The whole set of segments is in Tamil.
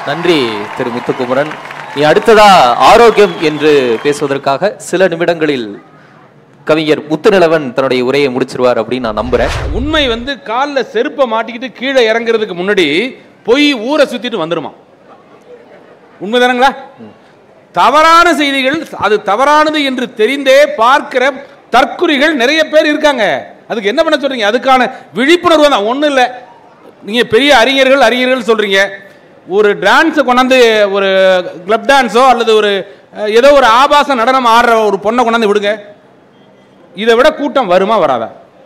நன்றி திரு முத்துக்குமரன் நீ அடுத்ததா ஆரோக்கியம் என்று பேசுவதற்காக சில நிமிடங்களில் கவிஞர் முத்துநிலவன் தன்னுடைய உரையை முடிச்சிருவார் அப்படின்னு நான் நம்புறேன் உண்மை வந்து காலில் செருப்பை மாட்டிக்கிட்டு கீழே இறங்குறதுக்கு முன்னாடி பொய் ஊரை சுத்திட்டு வந்துருமா உண்மைதானுங்களா தவறான செய்திகள் அது தவறானது என்று தெரிந்தே பார்க்கிற தற்குறிகள் நிறைய பேர் இருக்காங்க அதுக்கு என்ன பண்ண சொல்றீங்க அதுக்கான விழிப்புணர்வு தான் ஒன்றும் இல்லை நீங்க பெரிய அறிஞர்கள் அறிஞர்கள் சொல்றீங்க ஒரு டான்ஸை கொண்டாந்து ஒரு கிளப் டான்ஸோ அல்லது ஒரு அஹ், ஏதோ ஒரு ஆபாச நடனம் ஆடுற ஒரு பொண்ணை கொண்டாந்து விடுங்க இதை விட கூட்டம் வருமா வராதா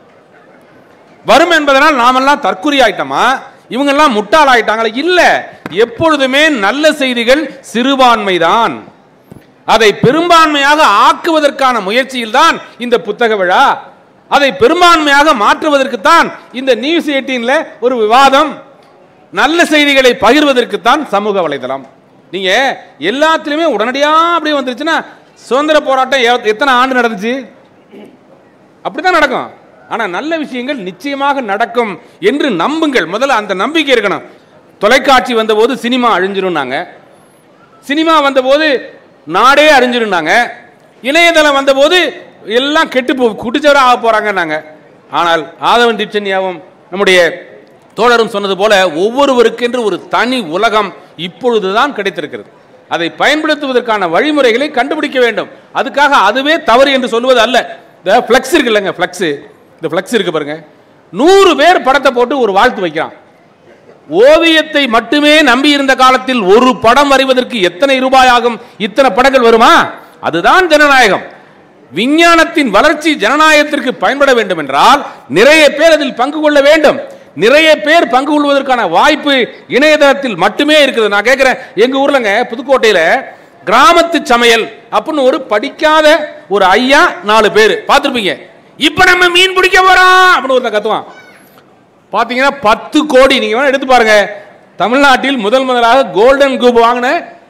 வரும் என்பதனால் நாமெல்லாம் தற்குறி ஆயிட்டோமா இவங்கெல்லாம் முட்டாள் ஆயிட்டாங்களா இல்ல எப்பொழுதுமே நல்ல செய்திகள் சிறுபான்மைதான் அதை பெரும்பான்மையாக ஆக்குவதற்கான முயற்சியில் தான் இந்த புத்தக விழா அதை பெரும்பான்மையாக மாற்றுவதற்கு தான் இந்த நியூஸ் எயிட்டீன்ல ஒரு விவாதம் நல்ல செய்திகளை பகிர்வதற்கு தான் சமூக வலைதளம் நீங்க எல்லாத்துலயுமே உடனடியா அப்படியே வந்துருச்சுன்னா சுதந்திர போராட்டம் எ- எத்தனை ஆண்டு நடந்துச்சு அப்படிதான் நடக்கும் ஆனா நல்ல விஷயங்கள் நிச்சயமாக நடக்கும் என்று நம்புங்கள் முதல்ல அந்த நம்பிக்கை இருக்கணும் தொலைக்காட்சி வந்தபோது சினிமா அழிஞ்சிரும்னாங்க சினிமா வந்தபோது நாடே அழிஞ்சிருந்தாங்க இணையதளம் வந்தபோது எல்லாம் கெட்டு போ குடிச்சவரா ஆக போறாங்கன்னாங்க ஆனால் ஆதவன் தீட்சண்யாவும் நம்முடைய தோழரும் சொன்னது போல ஒவ்வொருவருக்கென்று ஒரு தனி உலகம் இப்பொழுதுதான் கிடைத்திருக்கிறது அதை பயன்படுத்துவதற்கான வழிமுறைகளை கண்டுபிடிக்க வேண்டும் அதுக்காக அதுவே தவறு என்று சொல்வது அல்ல இந்த ஃப்ளெக்ஸ் இருக்கு இல்லைங்க ஃப்ளெக்ஸ் இந்த ஃப்ளெக்ஸ் இருக்கு பாருங்க நூறு பேர் படத்தை போட்டு ஒரு வாழ்த்து வைக்கிறான் ஓவியத்தை மட்டுமே நம்பி இருந்த காலத்தில் ஒரு படம் வரைவதற்கு எத்தனை ரூபாய் ஆகும் இத்தனை படங்கள் வருமா அதுதான் ஜனநாயகம் விஞ்ஞானத்தின் வளர்ச்சி ஜனநாயகத்திற்கு பயன்பட வேண்டும் என்றால் நிறைய பேர் அதில் பங்கு கொள்ள வேண்டும் நிறைய பேர் பங்கு கொள்வதற்கான வாய்ப்பு இணையதளத்தில் மட்டுமே இருக்குது நான் கேட்கிறேன் எங்க ஊர்லங்க புதுக்கோட்டையில கிராமத்து சமையல் அப்படின்னு ஒரு படிக்காத ஒரு ஐயா நாலு பேர் பார்த்துருப்பீங்க இப்ப நம்ம மீன் பிடிக்க போறோம் அப்படின்னு ஒருத்தன் கத்துவான் பார்த்தீங்கன்னா பத்து கோடி நீங்க வேணா எடுத்து பாருங்க தமிழ்நாட்டில் முதல் முதலாக கோல்டன் குரூப் வாங்கின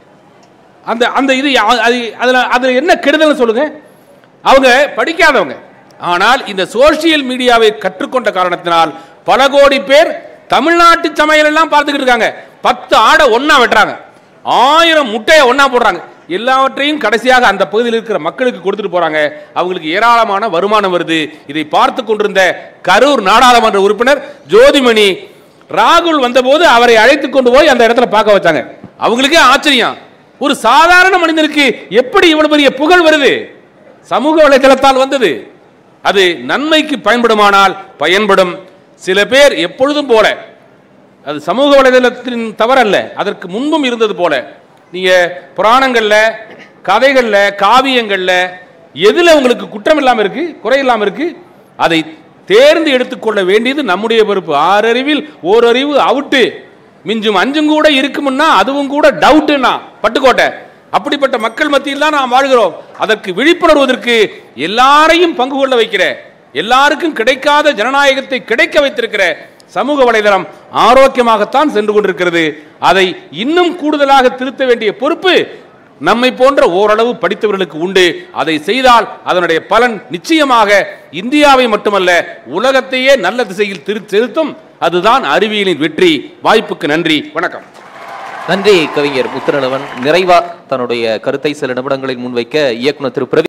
அந்த அந்த இது யா- அது அதுல அதுல என்ன கெடுதல்னு சொல்லுங்க அவங்க படிக்காதவங்க ஆனால் இந்த சோசியல் மீடியாவை கற்றுக்கொண்ட காரணத்தினால் பல கோடி பேர் தமிழ்நாட்டு சமையல் எல்லாம் பார்த்துக்கிட்டு இருக்காங்க பத்து ஆடை ஒண்ணா வெட்டுறாங்க ஆயிரம் முட்டையை ஒண்ணா போடுறாங்க எல்லாவற்றையும் கடைசியாக அந்த பகுதியில் இருக்கிற மக்களுக்கு கொடுத்துட்டு போறாங்க அவங்களுக்கு ஏராளமான வருமானம் வருது இதை பார்த்து கொண்டிருந்த கரூர் நாடாளுமன்ற உறுப்பினர் ஜோதிமணி ராகுல் வந்தபோது அவரை அழைத்து கொண்டு போய் அந்த இடத்துல பார்க்க வச்சாங்க அவங்களுக்கே ஆச்சரியம் ஒரு சாதாரண மனிதனுக்கு எப்படி இவ்வளவு பெரிய புகழ் வருது சமூக வலைதளத்தால் வந்தது அது நன்மைக்கு பயன்படுமானால் பயன்படும் சில பேர் எப்பொழுதும் போல அது சமூக வலைதளத்தின் தவறல்ல அதற்கு முன்பும் இருந்தது போல நீங்க புராணங்கள்ல கதைகள்ல காவியங்கள்ல எதுல உங்களுக்கு குற்றம் இல்லாம இருக்கு குறை இல்லாம இருக்கு அதை தேர்ந்து எடுத்துக்கொள்ள வேண்டியது நம்முடைய பொறுப்பு ஆறறிவில் ஓரறிவு அவுட்டு மிஞ்சும் அஞ்சும் கூட இருக்குமுன்னா அதுவும் கூட டவுட்டுன்னா பட்டுக்கோட்டை அப்படிப்பட்ட மக்கள் மத்தியில் தான் நாம் வாழ்கிறோம் அதற்கு விழிப்புணர்வதற்கு எல்லாரையும் பங்கு கொள்ள வைக்கிற எல்லாருக்கும் கிடைக்காத ஜனநாயகத்தை கிடைக்க வைத்திருக்கிற சமூக வலைதளம் ஆரோக்கியமாகத்தான் சென்று கொண்டிருக்கிறது அதை இன்னும் கூடுதலாக திருத்த வேண்டிய பொறுப்பு நம்மை போன்ற ஓரளவு படித்தவர்களுக்கு உண்டு அதை செய்தால் அதனுடைய பலன் நிச்சயமாக இந்தியாவை மட்டுமல்ல உலகத்தையே நல்ல திசையில் திரு செலுத்தும் அதுதான் அறிவியலின் வெற்றி வாய்ப்புக்கு நன்றி வணக்கம் நன்றி கவிஞர் முத்துநிலவன் நிறைவா தன்னுடைய கருத்தை சில நிமிடங்களில் முன்வைக்க இயக்குனர் திரு பிரவீன்